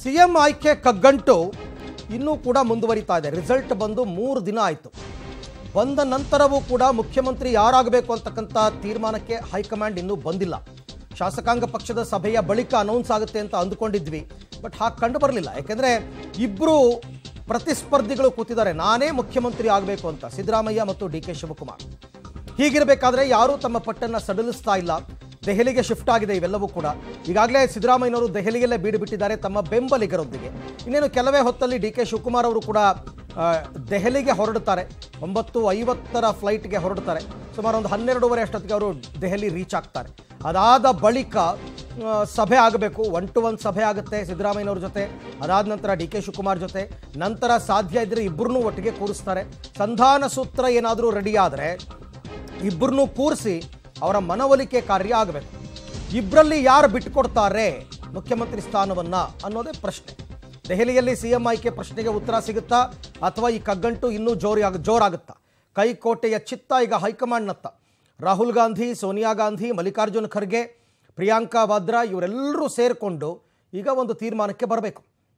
C M ಆಯ್ಕೆ ಕಗ್ಗಂಟು ಇನ್ನೂ ಕೂಡ ಮುಂದುವರಿತಾ ಇದೆ ರಿಸಲ್ಟ್ ಬಂದು ಮೂರು ದಿನ ಆಯಿತು ಬಂದ ನಂತರವೂ ಕೂಡ ಮುಖ್ಯಮಂತ್ರಿ ಯಾರಾಗಬೇಕು ಅಂತಕ್ಕಂಥ ತೀರ್ಮಾನಕ್ಕೆ ಹೈಕಮಾಂಡ್ ಇನ್ನೂ ಬಂದಿಲ್ಲ ಶಾಸಕಾಂಗ ಪಕ್ಷದ ಸಭೆಯ ಬಳಿಕ ಅನೌನ್ಸ್ ಆಗುತ್ತೆ ಅಂತ ಅಂದುಕೊಂಡಿದ್ವಿ ಬಟ್ ಹಾಗೆ ಕಂಡು ಬರಲಿಲ್ಲ ಯಾಕೆಂದರೆ ಇಬ್ಬರು ಪ್ರತಿಸ್ಪರ್ಧಿಗಳು ಕೂತಿದ್ದಾರೆ ನಾನೇ ಮುಖ್ಯಮಂತ್ರಿ ಆಗಬೇಕು ಅಂತ ಸಿದ್ದರಾಮಯ್ಯ ಮತ್ತು ಡಿ ಕೆ ಶಿವಕುಮಾರ್ ಹೀಗಿರಬೇಕಾದ್ರೆ ಯಾರೂ ತಮ್ಮ ಪಟ್ಟನ್ನು ಸಡಿಲಿಸ್ತಾ ಇಲ್ಲ ದೆಹಲಿಗೆ ಶಿಫ್ಟ್ ಆಗಿದೆ ಇವೆಲ್ಲವೂ ಕೂಡ ಈಗಾಗಲೇ ಸಿದ್ದರಾಮಯ್ಯನವರು ದೆಹಲಿಯಲ್ಲೇ ಬೀಡು ಬಿಟ್ಟಿದ್ದಾರೆ ತಮ್ಮ ಬೆಂಬಲಿಗರೊಂದಿಗೆ ಇನ್ನೇನು ಕೆಲವೇ ಹೊತ್ತಲ್ಲಿ ಡಿ ಕೆ ಶಿವಕುಮಾರ್ ಅವರು ಕೂಡ ಆ, ದೆಹಲಿಗೆ ಹೊರಡುತ್ತಾರೆ ಒಂಬತ್ತು ಐವತ್ತರ ಫ್ಲೈಟ್ಗೆ ಹೊರಡ್ತಾರೆ ಸುಮಾರು ಒಂದು ಹನ್ನೆರಡೂವರೆ ಅಷ್ಟೊತ್ತಿಗೆ ಅವರು ದೆಹಲಿ ರೀಚ್ ಆಗ್ತಾರೆ ಅದಾದ ಬಳಿಕ ಆ, ಸಭೆ ಆಗಬೇಕು ಒನ್ ಟು ಒನ್ ಸಭೆ ಆಗುತ್ತೆ ಸಿದ್ದರಾಮಯ್ಯನವ್ರ ಜೊತೆ ಅದಾದ ನಂತರ ಡಿ ಕೆ ಶಿವಕುಮಾರ್ ಜೊತೆ ನಂತರ ಸಾಧ್ಯ ಇದ್ದರೆ ಇಬ್ಬರನ್ನೂ ಒಟ್ಟಿಗೆ ಕೂರಿಸ್ತಾರೆ ಸಂಧಾನ ಸೂತ್ರ ಏನಾದರೂ ರೆಡಿ ಆದರೆ ಇಬ್ಬರನ್ನೂ ಕೂರಿಸಿ ಅವರ ಮನವೊಲಿಕೆ ಕಾರ್ಯ ಆಗಬೇಕು ಇಬ್ಬರಲ್ಲಿ ಯಾರು ಬಿಟ್ಟುಕೊಡ್ತಾರೆ ಮುಖ್ಯಮಂತ್ರಿ ಸ್ಥಾನವನ್ನ ಅನ್ನೋದೇ ಪ್ರಶ್ನೆ ದೆಹಲಿಯಲ್ಲಿ ಸಿ ಎಂ ಆಯ್ಕೆ ಪ್ರಶ್ನೆಗೆ ಉತ್ತರ ಸಿಗುತ್ತಾ ಅಥವಾ ಈ ಕಗ್ಗಂಟು ಇನ್ನೂ ಜೋರಾಗ ಜೋರಾಗುತ್ತಾ ಕೈಕೋಟೆಯ ಚಿತ್ತ ಈಗ ಹೈಕಮಾಂಡ್ನತ್ತ ರಾಹುಲ್ ಗಾಂಧಿ ಸೋನಿಯಾ ಗಾಂಧಿ ಮಲ್ಲಿಕಾರ್ಜುನ್ ಖರ್ಗೆ ಪ್ರಿಯಾಂಕಾ ವಾದ್ರಾ ಇವರೆಲ್ಲರೂ ಸೇರಿಕೊಂಡು ಈಗ ಒಂದು ತೀರ್ಮಾನಕ್ಕೆ ಬರಬೇಕು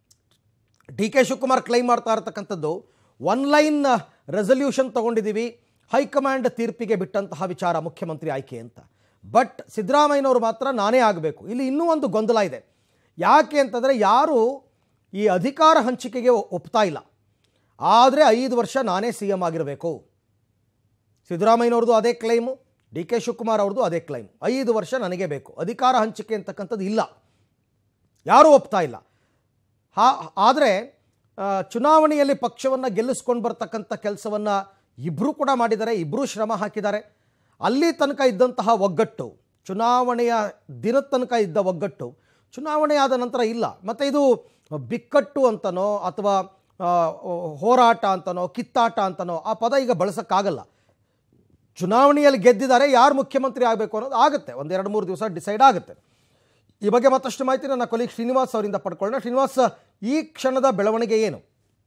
ಡಿ ಕೆ ಶಿವಕುಮಾರ್ ಕ್ಲೈಮ್ ಮಾಡ್ತಾ ಇರತಕ್ಕಂಥದ್ದು ಒನ್ ಲೈನ್ ರೆಸಲ್ಯೂಷನ್ ತಗೊಂಡಿದ್ದೀವಿ ಹೈಕಮಾಂಡ್ ತೀರ್ಪಿಗೆ ಬಿಟ್ಟಂತಹ ವಿಚಾರ ಮುಖ್ಯಮಂತ್ರಿ ಆಯ್ಕೆ ಅಂತ ಬಟ್ ಸಿದ್ದರಾಮಯ್ಯನವರು ಮಾತ್ರ ನಾನೇ ಆಗಬೇಕು ಇಲ್ಲಿ ಇನ್ನೂ ಒಂದು ಗೊಂದಲ ಇದೆ ಯಾಕೆ ಅಂತಂದರೆ ಯಾರು ಈ ಅಧಿಕಾರ ಹಂಚಿಕೆಗೆ ಒ- ಒಪ್ತಾ ಇಲ್ಲ ಆದರೆ ಐದು ವರ್ಷ ನಾನೇ ಸಿ ಎಂ ಆಗಿರಬೇಕು ಸಿದ್ದರಾಮಯ್ಯನವ್ರದ್ದು ಅದೇ ಕ್ಲೈಮು ಡಿ ಕೆ ಶಿವಕುಮಾರ್ ಅವ್ರದ್ದು ಅದೇ ಕ್ಲೈಮ್ ಐದು ವರ್ಷ ನನಗೆ ಬೇಕು ಅಧಿಕಾರ ಹಂಚಿಕೆ ಅಂತಕ್ಕಂಥದ್ದು ಇಲ್ಲ ಯಾರೂ ಒಪ್ತಾ ಇಲ್ಲ ಹಾ ಆದರೆ ಚುನಾವಣೆಯಲ್ಲಿ ಪಕ್ಷವನ್ನು ಗೆಲ್ಲಿಸ್ಕೊಂಡು ಬರ್ತಕ್ಕಂಥ ಕೆಲಸವನ್ನು ಇಬ್ಬರೂ ಕೂಡ ಮಾಡಿದ್ದಾರೆ ಇಬ್ಬರೂ ಶ್ರಮ ಹಾಕಿದ್ದಾರೆ ಅಲ್ಲಿ ತನಕ ಇದ್ದಂತಹ ಒಗ್ಗಟ್ಟು ಚುನಾವಣೆಯ ದಿನದ ತನಕ ಇದ್ದ ಒಗ್ಗಟ್ಟು ಚುನಾವಣೆ ಆದ ನಂತರ ಇಲ್ಲ ಮತ್ತು ಇದು ಬಿಕ್ಕಟ್ಟು ಅಂತನೋ ಅಥವಾ ಆ, ಹೋರಾಟ ಅಂತನೋ ಕಿತ್ತಾಟ ಅಂತನೋ ಆ ಪದ ಈಗ ಬಳಸೋಕ್ಕಾಗಲ್ಲ ಚುನಾವಣೆಯಲ್ಲಿ ಗೆದ್ದಿದ್ದಾರೆ ಯಾರು ಮುಖ್ಯಮಂತ್ರಿ ಆಗಬೇಕು ಅನ್ನೋದು ಆಗುತ್ತೆ ಒಂದು ಎರಡು ಮೂರು ದಿವಸ ಡಿಸೈಡ್ ಆಗುತ್ತೆ ಈ ಬಗ್ಗೆ ಮತ್ತಷ್ಟು ಮಾಹಿತಿ ನನ್ನ ಕೊಲೀಗ್ ಶ್ರೀನಿವಾಸ್ ಅವರಿಂದ ಪಡ್ಕೊಳ್ಳೋಣ ಶ್ರೀನಿವಾಸ್ ಈ ಕ್ಷಣದ ಬೆಳವಣಿಗೆ ಏನು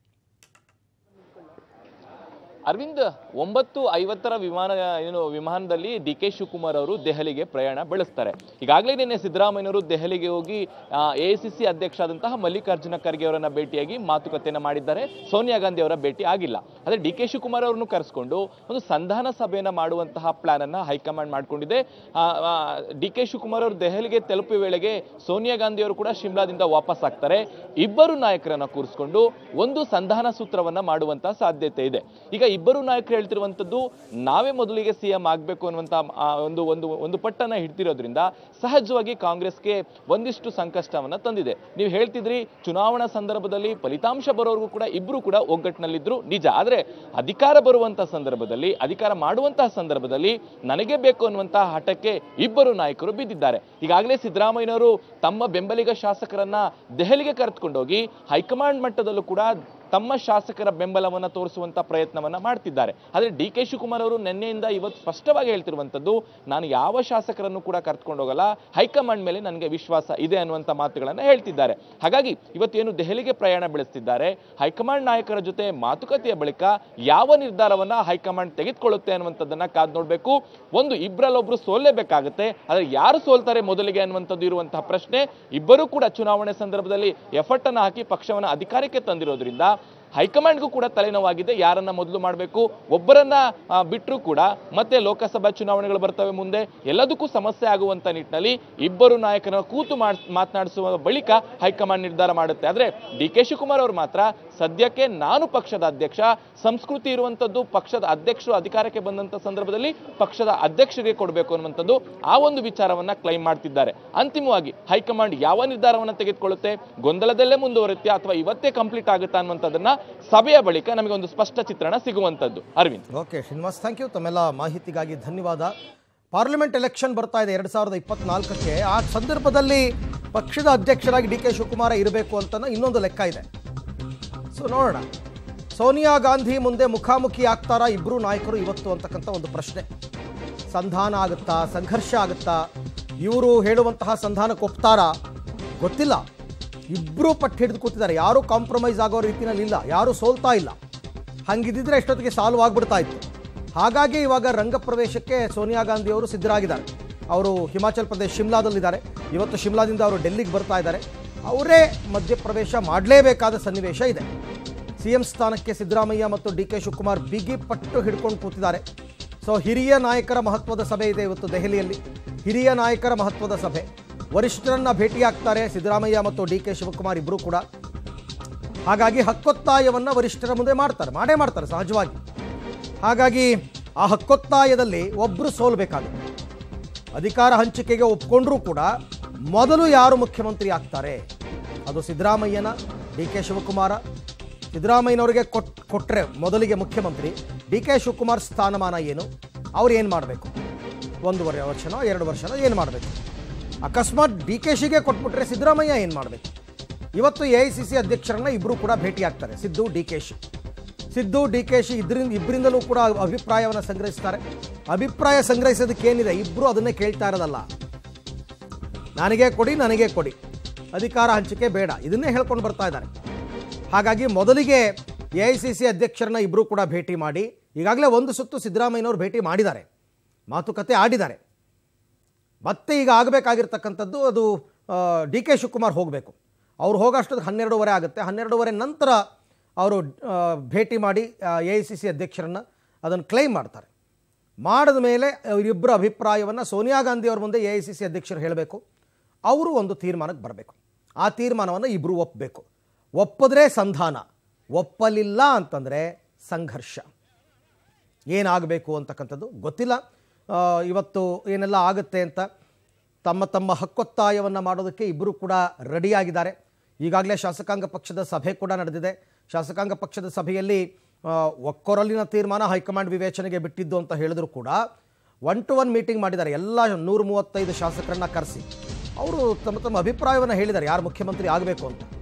ಅರವಿಂದ್ ಒಂಬತ್ತು ಐವತ್ತರ ವಿಮಾನ ಏನು ವಿಮಾನದಲ್ಲಿ ಡಿ ಕೆ ಶಿವಕುಮಾರ್ ಅವರು ದೆಹಲಿಗೆ ಪ್ರಯಾಣ ಬೆಳೆಸ್ತಾರೆ ಈಗಾಗಲೇ ನಿನ್ನೆ ಸಿದ್ದರಾಮಯ್ಯನವರು ದೆಹಲಿಗೆ ಹೋಗಿ ಎ ಸಿ ಸಿ ಅಧ್ಯಕ್ಷ ಆದಂತಹ ಮಲ್ಲಿಕಾರ್ಜುನ ಖರ್ಗೆ ಅವರನ್ನ ಭೇಟಿಯಾಗಿ ಮಾತುಕತೆಯನ್ನ ಮಾಡಿದ್ದಾರೆ ಸೋನಿಯಾ ಗಾಂಧಿ ಅವರ ಭೇಟಿ ಆಗಿಲ್ಲ ಆದ್ರೆ ಡಿ ಕೆ ಶಿವಕುಮಾರ್ ಅವರನ್ನು ಕರೆಸ್ಕೊಂಡು ಒಂದು ಸಂಧಾನ ಸಭೆಯನ್ನ ಮಾಡುವಂತಹ ಪ್ಲಾನ್ ಅನ್ನ ಹೈಕಮಾಂಡ್ ಮಾಡ್ಕೊಂಡಿದೆ ಡಿ ಕೆ ಶಿವಕುಮಾರ್ ಅವರು ದೆಹಲಿಗೆ ತಲುಪುವ ವೇಳೆಗೆ ಸೋನಿಯಾ ಗಾಂಧಿ ಅವರು ಕೂಡ ಶಿಮ್ಲಾದಿಂದ ವಾಪಸ್ ಆಗ್ತಾರೆ ಇಬ್ಬರು ನಾಯಕರನ್ನ ಕೂರಿಸ್ಕೊಂಡು ಒಂದು ಸಂಧಾನ ಸೂತ್ರವನ್ನ ಮಾಡುವಂತ ಸಾಧ್ಯತೆ ಇದೆ ಈಗ ಇಬ್ಬರು ನಾಯಕರು ಹೇಳ್ತಿರುವಂತದ್ದು ನಾವೇ ಮೊದಲಿಗೆ ಸಿಎಂ ಆಗ್ಬೇಕು ಅನ್ನುವಂತ ಆ, ಒಂದು ಒಂದು ಒಂದು ಪಟ್ಟನ್ನ ಹಿಡ್ತಿರೋದ್ರಿಂದ ಸಹಜವಾಗಿ ಕಾಂಗ್ರೆಸ್ಗೆ ಒಂದಿಷ್ಟು ಸಂಕಷ್ಟವನ್ನ ತಂದಿದೆ ನೀವು ಹೇಳ್ತಿದ್ರಿ ಚುನಾವಣಾ ಸಂದರ್ಭದಲ್ಲಿ ಫಲಿತಾಂಶ ಬರೋವರೆಗೂ ಕೂಡ ಇಬ್ರು ಕೂಡ ಒಗ್ಗಟ್ಟಿನಲ್ಲಿದ್ರು ನಿಜ ಆದ್ರೆ ಅಧಿಕಾರ ಬರುವಂತ ಸಂದರ್ಭದಲ್ಲಿ ಅಧಿಕಾರ ಮಾಡುವಂತಹ ಸಂದರ್ಭದಲ್ಲಿ ನನಗೆ ಬೇಕು ಅನ್ನುವಂತಹ ಹಠಕ್ಕೆ ಇಬ್ಬರು ನಾಯಕರು ಬಿದ್ದಿದ್ದಾರೆ ಈಗಾಗಲೇ ಸಿದ್ದರಾಮಯ್ಯನವರು ತಮ್ಮ ಬೆಂಬಲಿಗ ಶಾಸಕರನ್ನ ದೆಹಲಿಗೆ ಕರೆದುಕೊಂಡೋಗಿ ಹೈಕಮಾಂಡ್ ಮಟ್ಟದಲ್ಲೂ ಕೂಡ ತಮ್ಮ ಶಾಸಕರ ಬೆಂಬಲವನ್ನ ತೋರಿಸುವಂತ ಪ್ರಯತ್ನವನ್ನ ಮಾಡ್ತಿದ್ದಾರೆ ಆದ್ರೆ ಡಿ ಕೆ ಶಿವಕುಮಾರ್ ಅವರು ನಿನ್ನೆಯಿಂದ ಇವತ್ತು ಸ್ಪಷ್ಟವಾಗಿ ಹೇಳ್ತಿರುವಂತದ್ದು ನಾನು ಯಾವ ಶಾಸಕರನ್ನು ಕೂಡ ಕರ್ಕೊಂಡು ಹೋಗಲ್ಲ ಹೈಕಮಾಂಡ್ ಮೇಲೆ ನನಗೆ ವಿಶ್ವಾಸ ಇದೆ ಅನ್ನುವಂತ ಮಾತುಗಳನ್ನ ಹೇಳ್ತಿದ್ದಾರೆ ಹಾಗಾಗಿ ಇವತ್ತೇನು ದೆಹಲಿಗೆ ಪ್ರಯಾಣ ಬೆಳೆಸ್ತಿದ್ದಾರೆ ಹೈಕಮಾಂಡ್ ನಾಯಕರ ಜೊತೆ ಮಾತುಕತೆಯ ಬಳಿಕ ಯಾವ ನಿರ್ಧಾರವನ್ನ ಹೈಕಮಾಂಡ್ ತೆಗೆದುಕೊಳ್ಳುತ್ತೆ ಅನ್ನುವಂಥದ್ದನ್ನ ಕಾದ್ ನೋಡ್ಬೇಕು ಒಂದು ಇಬ್ಬರಲ್ಲೊಬ್ರು ಸೋಲ್ಲೇಬೇಕಾಗುತ್ತೆ ಆದ್ರೆ ಯಾರು ಸೋಲ್ತಾರೆ ಮೊದಲಿಗೆ ಅನ್ನುವಂಥದ್ದು ಇರುವಂತಹ ಪ್ರಶ್ನೆ ಇಬ್ಬರೂ ಕೂಡ ಚುನಾವಣೆ ಸಂದರ್ಭದಲ್ಲಿ ಎಫರ್ಟ್ ಅನ್ನ ಹಾಕಿ ಪಕ್ಷವನ್ನ ಅಧಿಕಾರಕ್ಕೆ ತಂದಿರೋದ್ರಿಂದ ಹೈಕಮಾಂಡ್ಗೂ ಕೂಡ ತಲೆನೋವಾಗಿದೆ ಯಾರನ್ನ ಮೊದಲು ಮಾಡಬೇಕು ಒಬ್ಬರನ್ನ ಬಿಟ್ಟರು ಕೂಡ ಮತ್ತೆ ಲೋಕಸಭಾ ಚುನಾವಣೆಗಳು ಬರ್ತವೆ ಮುಂದೆ ಎಲ್ಲದಕ್ಕೂ ಸಮಸ್ಯೆ ಆಗುವಂತ ನಿಟ್ಟಿನಲ್ಲಿ ಇಬ್ಬರು ನಾಯಕರ ಕೂತು ಮಾಡ್- ಮಾತನಾಡಿಸುವ ಬಳಿಕ ಹೈಕಮಾಂಡ್ ನಿರ್ಧಾರ ಮಾಡುತ್ತೆ ಆದ್ರೆ ಡಿ ಕೆ ಶಿವಕುಮಾರ್ ಅವರು ಮಾತ್ರ ಸದ್ಯಕ್ಕೆ ನಾನು ಪಕ್ಷದ ಅಧ್ಯಕ್ಷ ಸಂಸ್ಕೃತಿ ಇರುವಂತದ್ದು ಪಕ್ಷದ ಅಧ್ಯಕ್ಷರು ಅಧಿಕಾರಕ್ಕೆ ಬಂದಂತ ಸಂದರ್ಭದಲ್ಲಿ ಪಕ್ಷದ ಅಧ್ಯಕ್ಷರಿಗೆ ಕೊಡಬೇಕು ಅನ್ನುವಂಥದ್ದು ಆ ಒಂದು ವಿಚಾರವನ್ನ ಕ್ಲೈಮ್ ಮಾಡ್ತಿದ್ದಾರೆ ಅಂತಿಮವಾಗಿ ಹೈಕಮಾಂಡ್ ಯಾವ ನಿರ್ಧಾರವನ್ನ ತೆಗೆದುಕೊಳ್ಳುತ್ತೆ ಗೊಂದಲದಲ್ಲೇ ಮುಂದುವರುತ್ತೆ ಅಥವಾ ಇವತ್ತೇ ಕಂಪ್ಲೀಟ್ ಆಗುತ್ತಾ ಅನ್ನುವಂಥದ್ದನ್ನ ಸಭೆಯ ಬಳಿಕ ನಮಗೆ ಒಂದು ಸ್ಪಷ್ಟ ಚಿತ್ರಣ ಸಿಗುವಂತದ್ದು Arvind okay Srinivas thank you ತಮ್ಮೆಲ್ಲ ಮಾಹಿತಿಗಾಗಿ ಧನ್ಯವಾದ ಪಾರ್ಲಿಮೆಂಟ್ ಎಲೆಕ್ಷನ್ ಬರ್ತಾ ಇದೆ ಎರಡು ಸಾವಿರದ ಇಪ್ಪತ್ನಾಲ್ಕಕ್ಕೆ ಆ ಸಂದರ್ಭದಲ್ಲಿ ಪಕ್ಷದ ಅಧ್ಯಕ್ಷರಾಗಿ ಡಿ ಕೆ ಶಿವಕುಮಾರ ಇರಬೇಕು ಅಂತ ಇನ್ನೊಂದು ಲೆಕ್ಕ ಇದೆ ಸೊ ನೋಡೋಣ ಸೋನಿಯಾ ಗಾಂಧಿ ಮುಂದೆ ಮುಖಾಮುಖಿ ಆಗ್ತಾರಾ ಇಬ್ಬರು ನಾಯಕರು ಇವತ್ತು ಅಂತಕ್ಕಂಥ ಒಂದು ಪ್ರಶ್ನೆ ಸಂಧಾನ ಆಗುತ್ತಾ ಸಂಘರ್ಷ ಆಗುತ್ತಾ ಇವರು ಹೇಳುವಂತಹ ಸಂಧಾನಕ್ಕೆ ಒಪ್ತಾರಾ ಗೊತ್ತಿಲ್ಲ ಇಬ್ಬರೂ ಪಟ್ಟು ಹಿಡಿದು ಕೂತಿದ್ದಾರೆ ಯಾರೂ ಕಾಂಪ್ರಮೈಸ್ ಆಗೋ ರೀತಿಯಲ್ಲಿ ಇಲ್ಲ ಯಾರೂ ಸೋಲ್ತಾ ಇಲ್ಲ ಹಂಗಿದ್ದಿದ್ರೆ ಎಷ್ಟೊತ್ತಿಗೆ ಸಾಲ್ವ್ ಆಗ್ಬಿಡ್ತಾ ಇತ್ತು ಹಾಗಾಗಿ ಇವಾಗ ರಂಗಪ್ರವೇಶಕ್ಕೆ ಸೋನಿಯಾ ಗಾಂಧಿ ಅವರು ಸಿದ್ಧರಾಗಿದ್ದಾರೆ ಅವರು ಹಿಮಾಚಲ್ ಪ್ರದೇಶ್ ಶಿಮ್ಲಾದಲ್ಲಿದ್ದಾರೆ ಇವತ್ತು ಶಿಮ್ಲಾದಿಂದ ಅವರು ಡೆಲ್ಲಿಗೆ ಬರ್ತಾ ಇದ್ದಾರೆ ಅವರೇ ಮಧ್ಯಪ್ರವೇಶ ಮಾಡಲೇಬೇಕಾದ ಸನ್ನಿವೇಶ ಇದೆ ಸಿ ಎಂ ಸ್ಥಾನಕ್ಕೆ ಸಿದ್ದರಾಮಯ್ಯ ಮತ್ತು ಡಿ ಕೆ ಶಿವಕುಮಾರ್ ಬಿಗಿ ಪಟ್ಟು ಹಿಡ್ಕೊಂಡು ಕೂತಿದ್ದಾರೆ ಸೊ ಹಿರಿಯ ನಾಯಕರ ಮಹತ್ವದ ಸಭೆ ಇದೆ ಇವತ್ತು ದೆಹಲಿಯಲ್ಲಿ ಹಿರಿಯ ನಾಯಕರ ಮಹತ್ವದ ಸಭೆ ವರಿಷ್ಠರನ್ನ ಭೇಟಿಯಾಗ್ತಾರೆ ಸಿದ್ದರಾಮಯ್ಯ ಮತ್ತು ಡಿ ಕೆ ಶಿವಕುಮಾರ್ ಇಬ್ಬರು ಕೂಡ ಹಾಗಾಗಿ ಹಕ್ಕೊತ್ತಾಯವನ್ನು ವರಿಷ್ಠರ ಮುಂದೆ ಮಾಡ್ತಾರೆ ಮಾಡೇ ಮಾಡ್ತಾರೆ ಸಹಜವಾಗಿ ಹಾಗಾಗಿ ಆ ಹಕ್ಕೊತ್ತಾಯದಲ್ಲಿ ಒಬ್ಬರು ಸೋಲ್ಬೇಕಾಗುತ್ತೆ ಅಧಿಕಾರ ಹಂಚಿಕೆಗೆ ಒಪ್ಕೊಂಡ್ರೂ ಕೂಡ ಮೊದಲು ಯಾರು ಮುಖ್ಯಮಂತ್ರಿ ಆಗ್ತಾರೆ ಅದು ಸಿದ್ದರಾಮಯ್ಯನ ಡಿ ಕೆ ಶಿವಕುಮಾರ ಸಿದ್ದರಾಮಯ್ಯನವರಿಗೆ ಕೊಟ್ ಕೊಟ್ಟರೆ ಮೊದಲಿಗೆ ಮುಖ್ಯಮಂತ್ರಿ ಡಿ ಕೆ ಶಿವಕುಮಾರ್ ಸ್ಥಾನಮಾನ ಏನು ಅವ್ರು ಏನು ಮಾಡಬೇಕು ಒಂದೂವರೆ ವರ್ಷನೋ ಎರಡು ವರ್ಷನೋ ಏನು ಮಾಡಬೇಕು ಅಕಸ್ಮಾತ್ ಡಿ ಕೆ ಶಿಗೆ ಕೊಟ್ಬಿಟ್ರೆ ಸಿದ್ದರಾಮಯ್ಯ ಏನು ಮಾಡಬೇಕು ಇವತ್ತು ಎ ಐ ಸಿ ಸಿ ಅಧ್ಯಕ್ಷರನ್ನ ಇಬ್ಬರು ಕೂಡ ಭೇಟಿಯಾಗ್ತಾರೆ Siddu D K Shi Siddu D K Shi ಇದರಿಂದ ಇಬ್ಬರಿಂದಲೂ ಕೂಡ ಅಭಿಪ್ರಾಯವನ್ನು ಸಂಗ್ರಹಿಸ್ತಾರೆ ಅಭಿಪ್ರಾಯ ಸಂಗ್ರಹಿಸೋದಕ್ಕೆ ಏನಿದೆ ಇಬ್ಬರು ಅದನ್ನೇ ಕೇಳ್ತಾ ಇರೋದಲ್ಲ ನನಗೆ ಕೊಡಿ ನನಗೆ ಕೊಡಿ ಅಧಿಕಾರ ಹಂಚಿಕೆ ಬೇಡ ಇದನ್ನೇ ಹೇಳ್ಕೊಂಡು ಬರ್ತಾ ಇದ್ದಾರೆ ಹಾಗಾಗಿ ಮೊದಲಿಗೆ ಎ ಐ ಸಿ ಸಿ ಅಧ್ಯಕ್ಷರನ್ನ ಇಬ್ಬರು ಕೂಡ ಭೇಟಿ ಮಾಡಿ ಈಗಾಗಲೇ ಒಂದು ಸುತ್ತು ಸಿದ್ದರಾಮಯ್ಯನವರು ಭೇಟಿ ಮಾಡಿದ್ದಾರೆ ಮಾತುಕತೆ ಆಡಿದ್ದಾರೆ ಮತ್ತೆ ಈಗ ಆಗಬೇಕಾಗಿರ್ತಕ್ಕಂಥದ್ದು ಅದು ಡಿ ಕೆ ಶಿವಕುಮಾರ್ ಹೋಗಬೇಕು ಅವ್ರು ಹೋಗೋಷ್ಟೊತ್ತಿಗೆ ಹನ್ನೆರಡೂವರೆ ಆಗುತ್ತೆ ಹನ್ನೆರಡೂವರೆ ನಂತರ ಅವರು ಆ, ಭೇಟಿ ಮಾಡಿ ಎ ಐ ಸಿ ಸಿ ಅಧ್ಯಕ್ಷರನ್ನು ಅದನ್ನು ಕ್ಲೈಮ್ ಮಾಡ್ತಾರೆ ಮಾಡಿದ ಮೇಲೆ ಇವರಿಬ್ಬರ ಅಭಿಪ್ರಾಯವನ್ನು ಸೋನಿಯಾ ಗಾಂಧಿ ಅವ್ರ ಮುಂದೆ ಎ ಐ ಸಿ ಸಿ ಅಧ್ಯಕ್ಷರು ಹೇಳಬೇಕು ಅವರು ಒಂದು ತೀರ್ಮಾನಕ್ಕೆ ಬರಬೇಕು ಆ ತೀರ್ಮಾನವನ್ನು ಇಬ್ಬರು ಒಪ್ಪಬೇಕು ಒಪ್ಪಿದ್ರೆ ಸಂಧಾನ ಒಪ್ಪಲಿಲ್ಲ ಅಂತಂದರೆ ಸಂಘರ್ಷ ಏನಾಗಬೇಕು ಅಂತಕ್ಕಂಥದ್ದು ಗೊತ್ತಿಲ್ಲ ಆ, ಇವತ್ತು ಏನೆಲ್ಲ ಆಗುತ್ತೆ ಅಂತ ತಮ್ಮ ತಮ್ಮ ಹಕ್ಕೊತ್ತಾಯವನ್ನು ಮಾಡೋದಕ್ಕೆ ಇಬ್ಬರು ಕೂಡ ರೆಡಿಯಾಗಿದ್ದಾರೆ ಈಗಾಗಲೇ ಶಾಸಕಾಂಗ ಪಕ್ಷದ ಸಭೆ ಕೂಡ ನಡೆದಿದೆ ಶಾಸಕಾಂಗ ಪಕ್ಷದ ಸಭೆಯಲ್ಲಿ ಆ, ಒಕ್ಕೊರಲಿನ ತೀರ್ಮಾನ ಹೈಕಮಾಂಡ್ ವಿವೇಚನೆಗೆ ಬಿಟ್ಟಿದ್ದು ಅಂತ ಹೇಳಿದ್ರು ಕೂಡ ಒನ್ ಟು ಒನ್ ಮೀಟಿಂಗ್ ಮಾಡಿದ್ದಾರೆ ಎಲ್ಲ ನೂರ ಮೂವತ್ತೈದು ಶಾಸಕರನ್ನ ಕರೆಸಿ ಅವರು ತಮ್ಮ ತಮ್ಮ ಅಭಿಪ್ರಾಯವನ್ನು ಹೇಳಿದ್ದಾರೆ ಯಾರು ಮುಖ್ಯಮಂತ್ರಿ ಆಗಬೇಕು ಅಂತ